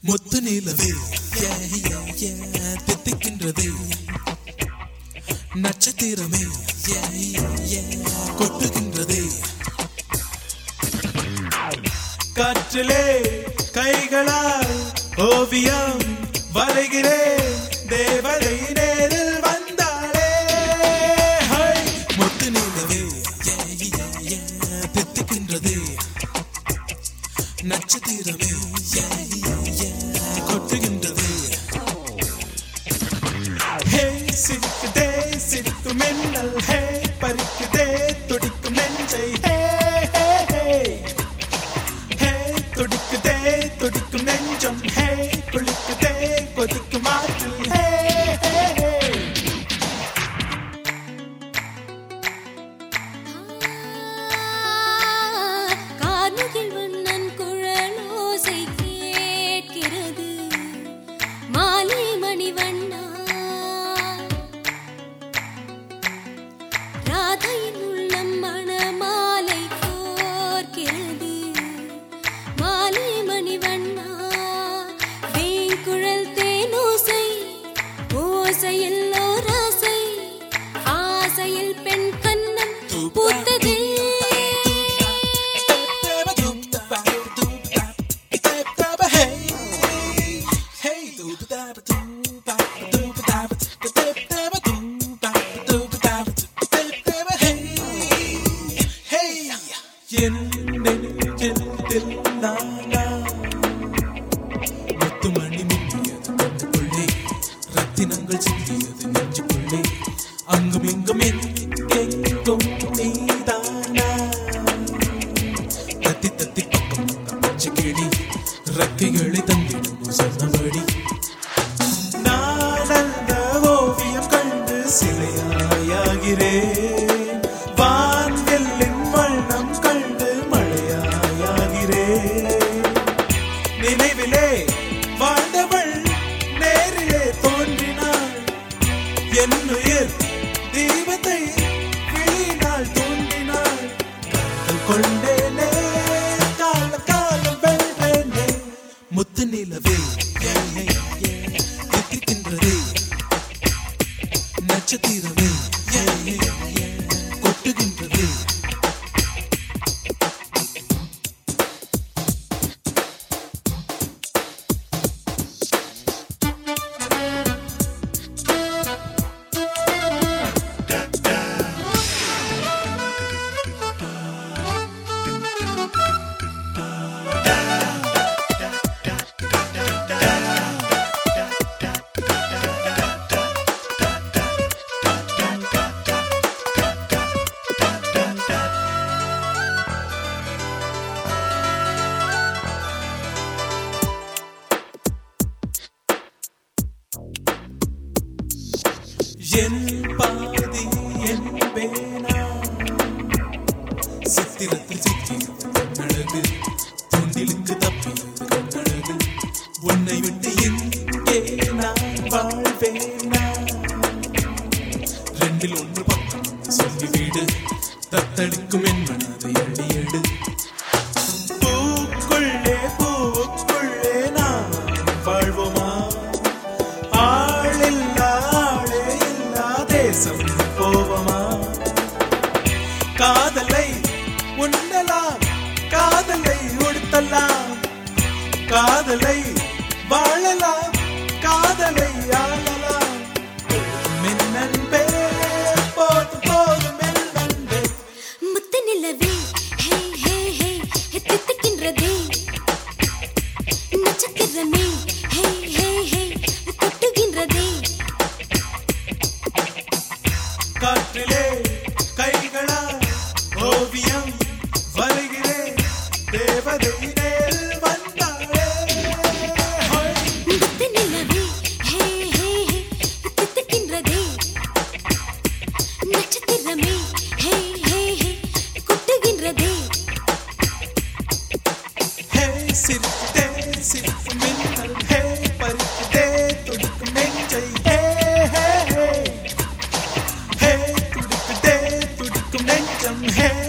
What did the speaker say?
முத்து நிலவே ஏ, ஏ, ஏ, தித்திக்கின்றதே நட்சத்திரமே ஏ, ஏ, ஏ, கொட்டுகின்றதே காற்றிலே கைகளால் ஓவியம் வரைகிறேன் தேவதை நேரில் வந்தாளே ஹை! முத்து நிலவே ஏ, ஏ, ஏ, தித்திக்கின்றதே நட்சத்திரமே ஏ, ஏ, ஏ, கொட்டுகின்றதே ஹே சிரிக்குதே சிரிக்கும் மின்னல் ஹே பறிக்குதே துடிக்கும் நெஞ்சை ஹே ஹே ஹே ஹே துடிக்குதே துடிக்கும் நெஞ்சம் ஹே குளிக்குதே கொதிக்கும் ஆற்றில் ஹே ஹே ஹே கார்முகில் வண்ணன் குழலோசை கேட்கிறது மாலை மணிவண்ணா ராதையின் உள்ளம் மணமாலை கோர்க்கிறது மாலை மணிவண்ணா வேங்குழல் தேனோசை ஓசையில் ஓராசை ஆசையில் பெண் கண்ணம் பூத்ததே முத்துமணி மின்னியது கண்ணுக்குள்ளே ரத்தினங்கள் சிந்தியது நெஞ்சுக்குள்ளே அங்கும் இங்கும் எங்கெங்கும் நீதானா தத்தி தத்தி பக்கம் பக்கம் பச்சை கிளி ரெக்கைகளை தந்திடும் சொன்னபடி நான் அந்த ஓவியம் கண்டு சிலையாயாகிறேன் வான்வெல்லின் வண்ணம் கண்டு மழையாயாகிறேன் நினைவிலே வாழ்ந்தவள் நேரிலே தோன்றினாள் என்னுயிர் தீபத்தை விழியினால் தோன்றினாள் காதல் கொண்டேனே கால காலம் வென்றேனே முத்து நிலவே ஏ, ஏ, ஏ, தித்திக்கின்றதே நட்சத்திரமே ஏ, ஏ, ஏ, கொட்டுகின்றதே என் பாதி என் பேனா சித்திரத்தில் சித்தியது கண்ணழகு துண்டிலுக்கு தப்பியது கண்ணழகு உன்னை விட்டு எங்கே நான் வாழ்வேனா ரெண்டில் ஒன்று பக்கம் சொல்லிவிடு தத்தளிக்கும் என் மனதை அடியெடு பூக்குள்ளே பூவுக்குள்ளே நாம் வாழ்வோமா ஆளில்லா ஆளே இல்லா தேசம் போவமா காதலை உண்ணலாம் காதலை உடுத்தலாம் காதலை வாழலாம் காதலை ஆளலாம் மின்னன்பே போதும் போதும் என் அன்பே முத்து நிலவே ஹே ஹே ஹே தித்திக்கின்றதே நட்சத்திரமே ஹே ஹே ஹே கொட்டுகின்றதே காற்றிலே கைகளால் ஓவியம் வருகிறேன் தேவதை நேரில் வந்தாளே ஹோய். முத்து நிலவே ஹே ஹே ஹே தித்திக்கின்றதே நட்சத்திரமே ஹே ஹே ஹே கொட்டுகின்றதே ஹே சிரிக்குதே சிரிக்கும் மின்னல் ஹே பறிக்குதே துடிக்கும் நெஞ்சை ஹே ஹே ஹே ஹே துடிக்குதே துடிக்கும் நெஞ்சம் ஹே